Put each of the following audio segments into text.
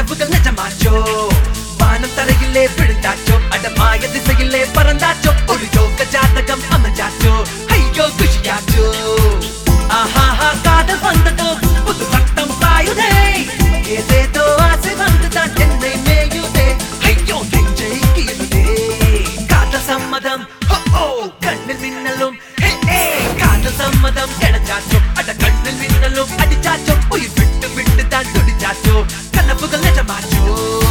கனவுகள் நிஜமாச்சோ வானம் தரையிலே விழுந்தாச்சோ அடமாய திசையிலே பறந்தாச்சோ ஒரு யோக ஜாதகம் அமைஞ்சாச்சோ ஐயோ குஷியாச்சோ ஆஹாஹா காதல் வந்ததோ புது சட்டம் பாயுதே ஏதேதோ ஆசை வந்துதான் என்னை மேயுதே ஐயோ நெஞ்சை கீழுதே காதல் சம்மதம் ஹோ, ஓ கண்ணில் மின்னலும் ஹே, ஹே, காதல் சம்மதம் கிடைச்சாச்சோ அட கண்ணில் மின்னலும் அடிச்சாச்சோ உயிர் விட்டு விட்டு தான் துடிச்சாச்சோ கனவுகள் நிஜமாச்சோ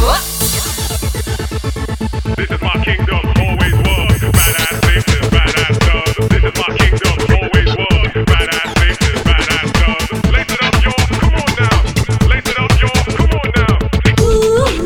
This is my kingdom, always was. Badass bitches, badass thugs. This is my kingdom, always was. Badass bitches, badass thugs. Lace it up, y'all. Come on now. Lace it up, y'all. Come on now.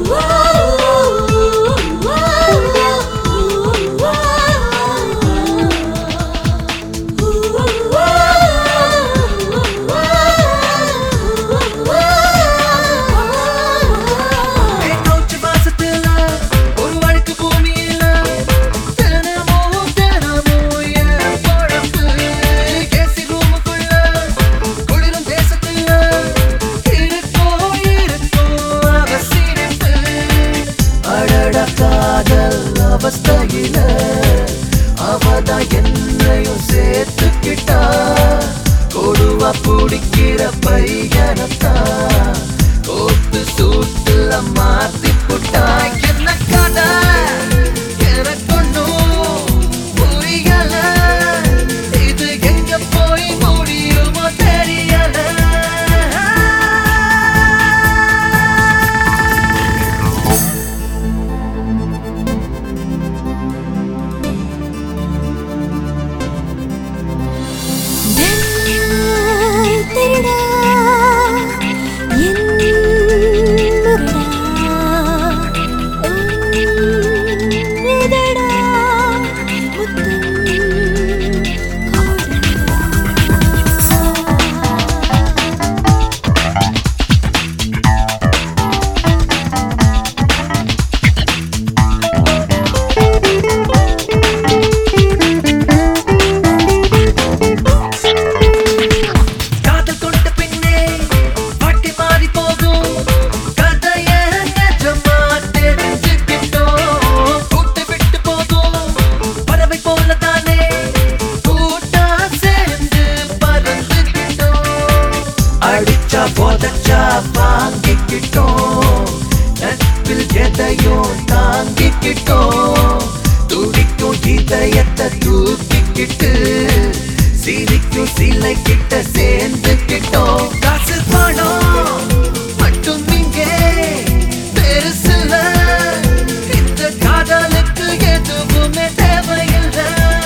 நூற்று மாசத்துல ஒரு வழுக்கு பூமியில தினமும் தினமும் என் பொழப்பு AC ரூமுக்குள்ள குளிரும் தேசத்துல இருக்கோ இருக்கோ அவ சிரிப்பு அடட காதல் அவஸ்தையில அவதான் என்னையும் சேர்த்துக்கிட்டா கொடுவா பிடிக்கிற பையனத்தான் கோத்து சூட்டுல மாத்தி போட்டா என்ன கதை எனக்கு ஒண்ணும் புரியல இது எங்க போய் முடியுமோ தெரியல திருடா என் முருடா உதடா முத்தம் காதல் கொண்ட பின்னே வாழ்க்கை மாறி போகும் கதைய நிஜமா தெரிஞ்சுக்கிட்டோம் கூட்டு விட்டு போகும் பறவை போல தானே கூட்டா சேர்ந்து பறந்துக்கிட்டோம் அடிச்சா போதச்சா வாங்கிக்கிட்டோம் நட்பில் எதையும் தாங்கிக்கிட்டோம் துடிக்கும் இதயத்தை தூக்கிக்கிட்டு சிரிக்கும் சிலை கிட்ட சேர்ந்துக்கிட்டோம் காசு பணம் மட்டும் இங்கே பெருசுல இந்த காதலுக்கு எதுவுமே தேவையில்லை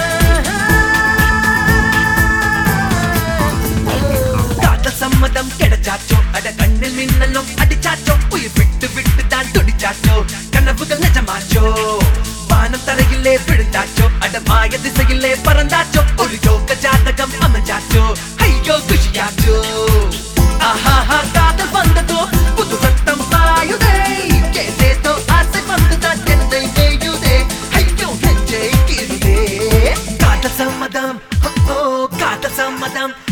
காதல் சம்மதம் கிடைச்சாச்சோ அட கண்ணில் மின்னலும் அடிச்சாச்சோ உயிர் விட்டு விட்டு தான் துடிச்சாச்சோ கனவுகள் நிஜமாச்சோ வானம் தரையிலே விழுந்தாச்சோ அட மாய திசையிலே பறந்தாச்சோ ஒரு யோக ஜாதகம் அமைஞ்சாச்சோ ஐயோ குஷியாச்சோ ஆஹாஹா காதல் வந்ததோ புது சட்டம் பாயுதே ஏதேதோ ஆசை வந்துதான் என்னை மேயுதே ஐயோ நெஞ்சை கீழுதே காதல் சம்மதம் ஓ, ஓ காதல் சம்மதம்